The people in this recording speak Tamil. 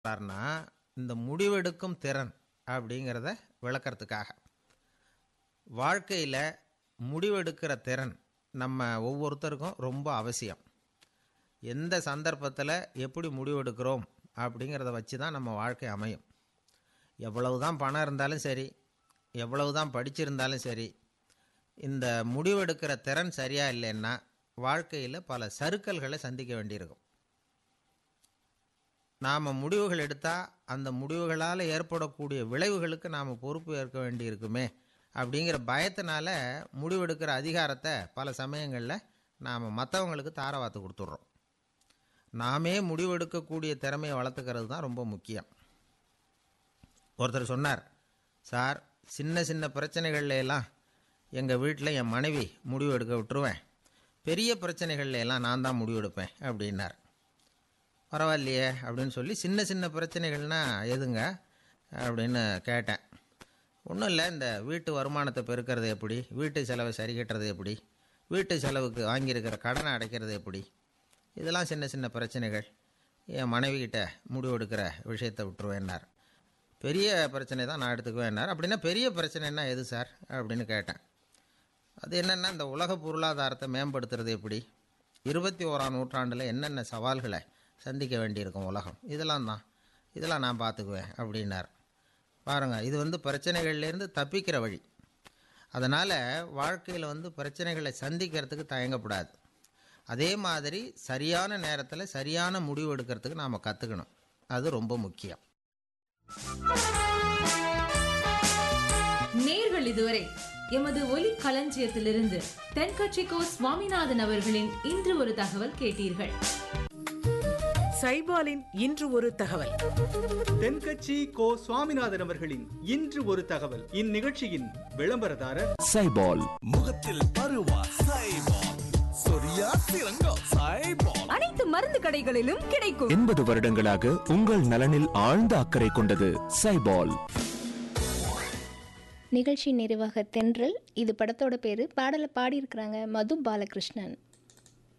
சொல்றாருன்னா இந்த முடிவெடுக்கும் திறன் அப்படிங்கிறத விளக்கறதுக்காக வாழ்க்கையில் முடிவெடுக்கிற திறன் நம்ம ஒவ்வொருத்தருக்கும் ரொம்ப அவசியம் எந்த சந்தர்ப்பத்தில் எப்படி முடிவெடுக்கிறோம் அப்படிங்கிறத வச்சு தான் நம்ம வாழ்க்கை அமையும் எவ்வளவு தான் பணம் இருந்தாலும் சரி எவ்வளவு தான் படிச்சிருந்தாலும் சரி இந்த முடிவெடுக்கிற திறன் சரியா இல்லைன்னா வாழ்க்கையில் பல சறுக்கல்களை சந்திக்க வேண்டியிருக்கும் நாம் முடிவுகள் எடுத்தால் அந்த முடிவுகளால் ஏற்படக்கூடிய விளைவுகளுக்கு நாம் பொறுப்பு ஏற்க வேண்டியிருக்குமே அப்படிங்கிற பயத்தினால முடிவெடுக்கிற அதிகாரத்தை பல சமயங்களில் நாம் மற்றவங்களுக்கு தாரவாத்து கொடுத்துட்றோம் நாமே முடிவெடுக்கக்கூடிய திறமையை வளர்த்துக்கிறது தான் ரொம்ப முக்கியம் ஒருத்தர் சொன்னார் சார் சின்ன சின்ன பிரச்சனைகள்ல எல்லாம் எங்கள் வீட்டில் என் மனைவி முடிவு எடுக்க விட்டுருவேன் பெரிய பிரச்சனைகள்ல எல்லாம் நான் தான் முடிவெடுப்பேன் அப்படின்னார் பரவாயில்லையே அப்படின்னு சொல்லி சின்ன சின்ன பிரச்சனைகள்னா எதுங்க அப்படின்னு கேட்டேன் ஒன்றும் இல்லை இந்த வீட்டு வருமானத்தை பெருக்கிறது எப்படி வீட்டு செலவை சரி கட்டுறது எப்படி வீட்டு செலவுக்கு வாங்கியிருக்கிற கடனை அடைக்கிறது எப்படி இதெல்லாம் சின்ன சின்ன பிரச்சனைகள் என் மனைவிக்கிட்ட முடிவெடுக்கிற விஷயத்தை விட்டுருவேன்னார் பெரிய பிரச்சனை தான் நான் எடுத்துக்குவேன்னார் அப்படின்னா பெரிய பிரச்சனைன்னா எது சார் அப்படின்னு கேட்டேன் அது என்னென்னா இந்த உலக பொருளாதாரத்தை மேம்படுத்துறது எப்படி இருபத்தி ஓராம் நூற்றாண்டில் என்னென்ன சவால்களை சந்திக்க வேண்டியிருக்கும் உலகம் இதெல்லாம் தான் இதெல்லாம் நான் பார்த்துக்குவேன் அப்படின்னார் பாருங்கள் இது வந்து பிரச்சனைகள்லேருந்து தப்பிக்கிற வழி அதனால் வாழ்க்கையில் வந்து பிரச்சனைகளை சந்திக்கிறதுக்கு தயங்கக்கூடாது அதே மாதிரி சரியான நேரத்தில் சரியான முடிவு எடுக்கிறதுக்கு நாம் கற்றுக்கணும் அது ரொம்ப முக்கியம் நேர்கள் இதுவரை எமது ஒலி களஞ்சியத்திலிருந்து தென்கட்சிக்கோ சுவாமிநாதன் அவர்களின் இன்று ஒரு தகவல் கேட்டீர்கள் சைபாலின் இன்று ஒரு தகவல் தென்கட்சி கோ சுவாமிநாதன் அவர்களின் இன்று ஒரு தகவல் இந்நிகழ்ச்சியின் விளம்பரதாரர் சைபால் முகத்தில் பருவா சைபால் சொரியா சிறங்கோ சைபால் அனைத்து மருந்து கடைகளிலும் கிடைக்கும் எண்பது வருடங்களாக உங்கள் நலனில் ஆழ்ந்த அக்கறை கொண்டது சைபால் நிகழ்ச்சி நிறைவாக தென்றல் இது படத்தோட பேர் பாடலை பாடியிருக்கிறாங்க மது பாலகிருஷ்ணன்